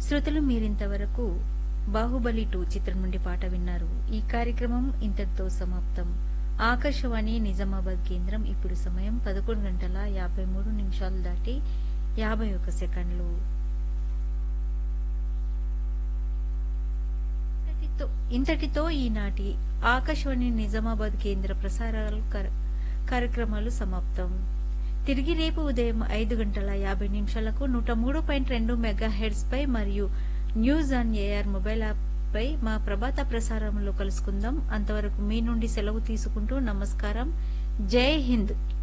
శ్రోతలు మీరింతవరకు బాహుబలి టూ చిత్రం నుండి పాట విన్నారు ఈ కార్యక్రమం ఇంతటితో సమాప్తం ఆకాశవాణి నిజామాబాద్ కేంద్రం ఇప్పుడు సమయం పదకొండు గంటల యాభై మూడు నిమిషాలు దాటి యాభై ఒక సెకండ్లు ఇంతటితో- ఇంతటితో ఈనాటి ఆకాశవాణి నిజామాబాద్ కేంద్ర ప్రసారాలు కర్- కార్యక్రమాలు సమాప్తం తిరిగి రేపు ఉదయం ఐదు గంటల యాభై నిమిషాలకు నూట మూడు పాయింట్ రెండు మెగా హెడ్స్ పై మరియు news on AIR mobile app పై మా ప్రభాత ప్రసారంలో కలుసుకుందాం అంతవరకు మీ నుండి సెలవు తీసుకుంటూ నమస్కారం జై హింద్